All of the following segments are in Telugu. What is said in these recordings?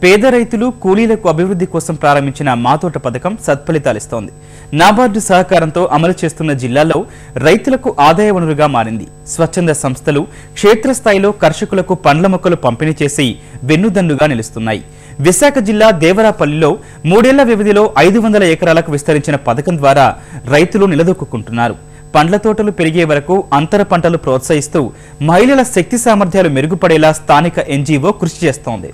పేద రైతులు కూలీలకు అభివృద్ధి కోసం ప్రారంభించిన మాతోట పథకం సత్ఫలితాలిస్తోంది నాబార్డు సహకారంతో అమలు చేస్తున్న జిల్లాలో రైతులకు ఆదాయ వనరుగా మారింది స్వచ్ఛంద సంస్థలు క్షేత్రస్థాయిలో కర్షకులకు పండ్ల మొక్కలు పంపిణీ చేసి వెన్నుదన్నుగా నిలుస్తున్నాయి విశాఖ జిల్లా దేవరాపల్లిలో మూడేళ్ల వ్యవధిలో ఐదు వందల ఎకరాలకు విస్తరించిన పథకం ద్వారా రైతులు నిలదొక్కుంటున్నారు పండ్ల తోటలు పెరిగే వరకు అంతర పంటలు ప్రోత్సహిస్తూ మహిళల శక్తి సామర్థ్యాలు మెరుగుపడేలా స్థానిక ఎన్జీఓ కృషి చేస్తోంది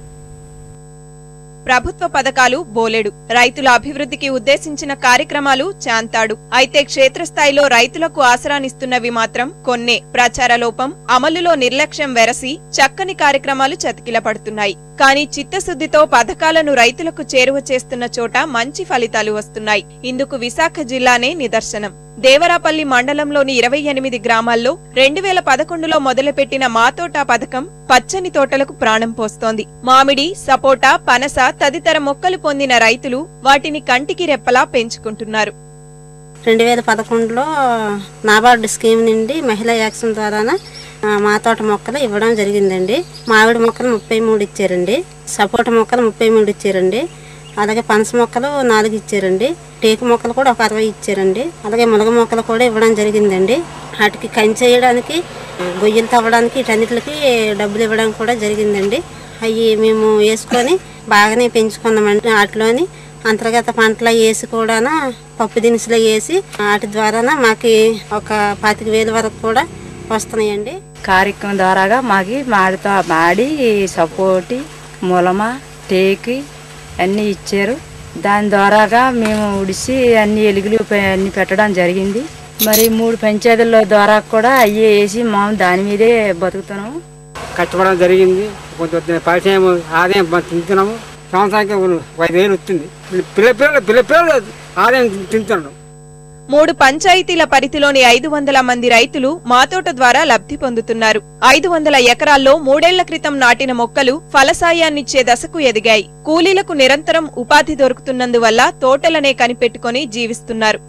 ప్రభుత్వ పథకాలు బోలెడు రైతుల అభివృద్ధికి ఉద్దేశించిన కార్యక్రమాలు చాంతాడు అయితే క్షేత్రస్థాయిలో రైతులకు ఆసరానిస్తున్నవి మాత్రం కొన్నే ప్రచార లోపం అమలులో నిర్లక్ష్యం వెరసి చక్కని కార్యక్రమాలు చతికిల పడుతున్నాయి కానీ చిత్తశుద్ధితో పథకాలను రైతులకు చేరువ చేస్తున్న చోట మంచి ఫలితాలు వస్తున్నాయి ఇందుకు విశాఖ జిల్లానే నిదర్శనం దేవరాపల్లి మండలంలోని ఇరవై ఎనిమిది గ్రామాల్లో రెండు వేల పదకొండులో మొదలుపెట్టిన మాతోటా పథకం పచ్చని తోటలకు ప్రాణం పోస్తోంది మామిడి సపోటా పనస తదితర మొక్కలు పొందిన రైతులు వాటిని కంటికి రెప్పలా పెంచుకుంటున్నారు రెండు వేల పదకొండులో నాబార్డు స్కీమ్ నుండి మహిళా యాక్షన్ ద్వారాన ఆ, మా తోట మొక్కలు ఇవ్వడం జరిగిందండి మామిడి మొక్కలు ముప్పై మూడు ఇచ్చారండి సపోటా మొక్కలు ముప్పై మూడు ఇచ్చారండి అలాగే పనస మొక్కలు నాలుగు ఇచ్చారండి టేకు మొక్కలు కూడా ఒక అరవై ఇచ్చారండి అలాగే మునగ మొక్కలు కూడా ఇవ్వడం జరిగిందండి వాటికి కంచేయడానికి గొయ్యలు తవ్వడానికి వీటన్నిటికి డబ్బులు ఇవ్వడం కూడా జరిగిందండి అవి మేము వేసుకొని బాగానే పెంచుకున్నామండి వాటిలోని అంతర్గత పంటలు వేసి కూడా పప్పు దినుసులు వేసి వాటి ద్వారా మాకు ఒక పాతిక వేలు వరకు కూడా వస్తున్నాయండి కార్యక్రమం ద్వారాగా మాకి మాడితో మాడి సపోటి ములమ టేకి అన్నీ ఇచ్చారు దాని ద్వారాగా మేము ఉడిసి అన్ని ఎలుగులు పె- అన్ని పెట్టడం జరిగింది మరి మూడు పంచాయతీల ద్వారా కూడా అయ్యే వేసి మేము దాని మీదే బతుకుతున్నాము కష్టపడడం జరిగింది కొంచెం పరిచయం ఆదాయం మనం తింటున్నాము సంవత్సరానికి ఒక ఐదు వేలు వస్తుంది పిల్ల పిల్లలు పిల్ల పిల్లలు ఆదాయం తింటున్నాం మూడు పంచాయతీల పరిధిలోని ఐదు వందల మంది రైతులు మాతోట ద్వారా లబ్ధి పొందుతున్నారు ఐదు వందల ఎకరాల్లో మూడేళ్ల క్రితం నాటిన మొక్కలు ఫలసాయాన్నిచ్చే దశకు ఎదిగాయి కూలీలకు నిరంతరం ఉపాధి దొరుకుతున్నందువల్ల తోటలనే కనిపెట్టుకొని జీవిస్తున్నారు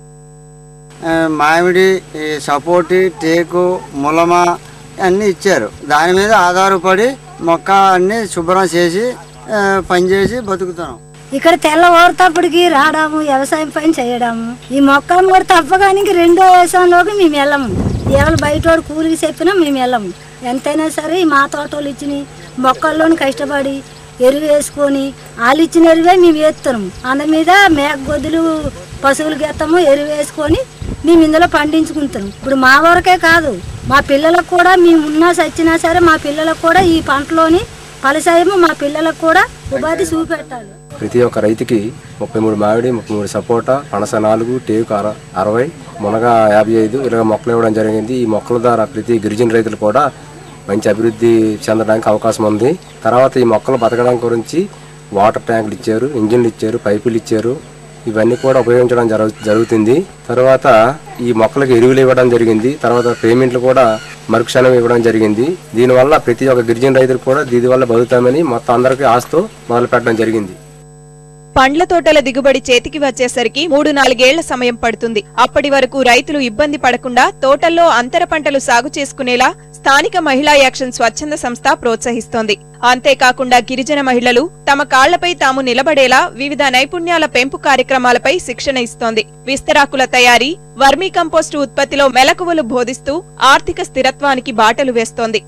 ఆ, మామిడి ఈ సపోటి టేకు ములమ అన్నీ ఇచ్చారు దాని మీద ఆధారపడి మొక్క అన్ని శుభ్రం చేసి ఆ, పనిచేసి బతుకుతున్నాం ఇక్కడ తెల్లవారుతప్పటికి రావడము వ్యవసాయం పని చేయడము ఈ మొక్కలను కూడా తప్పగానికి రెండో వ్యవసాయంలోకి మేము వెళ్ళము ఎవరు బయట వాడు కూలికి చెప్పినా మేము వెళ్ళము ఎంతైనా సరే ఈ మా తోటలు ఇచ్చిన మొక్కల్లోని కష్టపడి ఎరువు వేసుకొని వాళ్ళు ఇచ్చిన ఎరువే మేము వేస్తున్నాము అందు మీద మేకగొద్దులు పశువులకి వేస్తాము ఎరువు వేసుకొని మేము ఇందులో పండించుకుంటాం ఇప్పుడు మా వరకే కాదు మా పిల్లలకు కూడా మేము ఉన్నా సచ్చినా సరే మా పిల్లలకు కూడా ఈ పంటలోని ఫలసాయము మా పిల్లలకు కూడా ఉపాధి చూపెట్టాలి ప్రతి ఒక్క రైతుకి ముప్పై మూడు మామిడి ముప్పై మూడు సపోటా పనస నాలుగు టేకు అర అరవై మునగ యాభై ఐదు ఇలాగ మొక్కలు ఇవ్వడం జరిగింది ఈ మొక్కల ద్వారా ప్రతి గిరిజన రైతులు కూడా మంచి అభివృద్ధి చెందడానికి అవకాశం ఉంది తర్వాత ఈ మొక్కలు బతకడం గురించి వాటర్ ట్యాంకులు ఇచ్చారు ఇంజిన్లు ఇచ్చారు పైపులు ఇచ్చారు ఇవన్నీ కూడా ఉపయోగించడం జరుగు జరుగుతుంది తర్వాత ఈ మొక్కలకు ఎరువులు ఇవ్వడం జరిగింది తర్వాత పేమెంట్లు కూడా మరుక్షణం ఇవ్వడం జరిగింది దీనివల్ల ప్రతి ఒక్క గిరిజన రైతులు కూడా దీనివల్ల బతుకుతామని మొత్తం అందరికీ ఆశతో మొదలు పెట్టడం జరిగింది పండ్ల తోటల దిగుబడి చేతికి వచ్చేసరికి మూడు నాలుగేళ్ల సమయం పడుతుంది అప్పటి వరకు రైతులు ఇబ్బంది పడకుండా తోటల్లో అంతర పంటలు సాగు చేసుకునేలా స్థానిక మహిళా యాక్షన్ స్వచ్ఛంద సంస్థ ప్రోత్సహిస్తోంది అంతేకాకుండా గిరిజన మహిళలు తమ కాళ్లపై తాము నిలబడేలా వివిధ నైపుణ్యాల పెంపు కార్యక్రమాలపై శిక్షణ ఇస్తోంది విస్తరాకుల తయారీ వర్మీ కంపోస్టు ఉత్పత్తిలో మెలకువలు బోధిస్తూ ఆర్థిక స్థిరత్వానికి బాటలు వేస్తోంది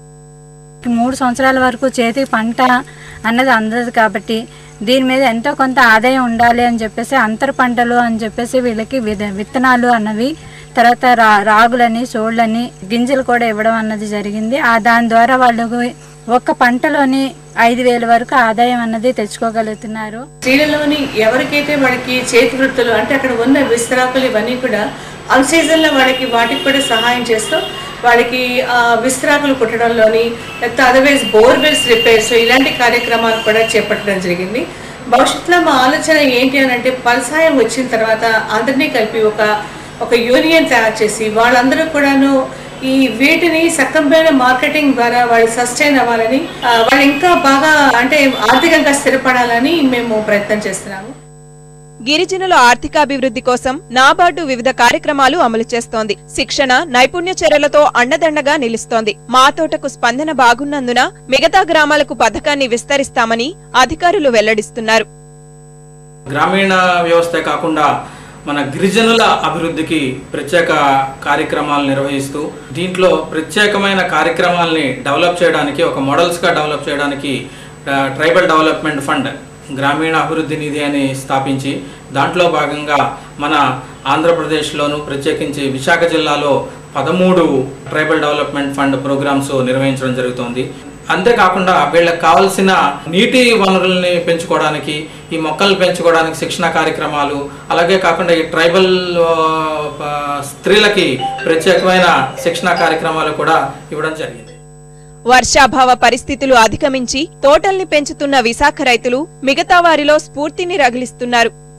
మూడు సంవత్సరాల వరకు చేతి పంట అన్నది అందదు కాబట్టి దీని మీద ఎంతో కొంత ఆదాయం ఉండాలి అని చెప్పేసి అంతర పంటలు అని చెప్పేసి వీళ్ళకి విద- విత్తనాలు అన్నవి తర్వాత రా రాగులని సోళ్ళని గింజలు కూడా ఇవ్వడం అన్నది జరిగింది ఆ దాని ద్వారా వాళ్ళు ఒక్క పంటలోని ఐదు వేల వరకు ఆదాయం అన్నది తెచ్చుకోగలుగుతున్నారు స్త్రీలలోని ఎవరికైతే వాళ్ళకి చేతి వృత్తులు అంటే అక్కడ ఉన్న విస్తరాకులు ఇవన్నీ కూడా అన్ సీజన్లో వాళ్ళకి వాటికి కూడా సహాయం చేస్తూ వాళ్ళకి ఆ, విస్తరాకులు కుట్టడంలోని లేకపోతే అదర్వైజ్ బోర్వెల్స్ రిపేర్స్ ఇలాంటి కార్యక్రమాలు కూడా చేపట్టడం జరిగింది భవిష్యత్తులో మా ఆలోచన ఏంటి అని అంటే పలసాయం వచ్చిన తర్వాత అందరినీ కలిపి ఒక ఒక యూనియన్ తయారు చేసి వాళ్ళందరూ కూడాను ఈ వీటిని సక్రమమైన మార్కెటింగ్ ద్వారా వాళ్ళు సస్టైన్ అవ్వాలని ఆ, వాళ్ళు ఇంకా బాగా అంటే ఆర్థికంగా స్థిరపడాలని మేము ప్రయత్నం చేస్తున్నాము గిరిజనుల ఆర్థికాభివృద్ధి కోసం నాబార్డు వివిధ కార్యక్రమాలు అమలు చేస్తోంది శిక్షణ నైపుణ్య చర్యలతో అండదండగా నిలుస్తోంది మా తోటకు స్పందన బాగున్నందున మిగతా గ్రామాలకు పథకాన్ని విస్తరిస్తామని అధికారులు వెల్లడిస్తున్నారు గ్రామీణ వ్యవస్థే కాకుండా మన గిరిజనుల అభివృద్ధికి ప్రత్యేక కార్యక్రమాలు నిర్వహిస్తూ దీంట్లో ప్రత్యేకమైన కార్యక్రమాల్ని డెవలప్ చేయడానికి ఒక మోడల్స్గా డెవలప్ చేయడానికి ఆ, ట్రైబల్ డెవలప్మెంట్ ఫండ్ గ్రామీణ అభివృద్ధి నిధి అని స్థాపించి దాంట్లో భాగంగా మన ఆంధ్రప్రదేశ్లోను ప్రత్యేకించి విశాఖ జిల్లాలో పదమూడు ట్రైబల్ డెవలప్మెంట్ ఫండ్ ప్రోగ్రామ్స్ నిర్వహించడం జరుగుతోంది అంతేకాకుండా వీళ్ళకి కావాల్సిన నీటి వనరుల్ని పెంచుకోవడానికి ఈ మొక్కలు పెంచుకోవడానికి శిక్షణ కార్యక్రమాలు అలాగే కాకుండా ఈ ట్రైబల్ ఆ, ఆ, స్త్రీలకి ప్రత్యేకమైన శిక్షణ కార్యక్రమాలు కూడా ఇవ్వడం జరిగింది వర్షాభావ పరిస్థితులు అధిగమించి తోటల్ని పెంచుతున్న విశాఖ రైతులు మిగతా వారిలో స్ఫూర్తిని రగిలిస్తున్నారు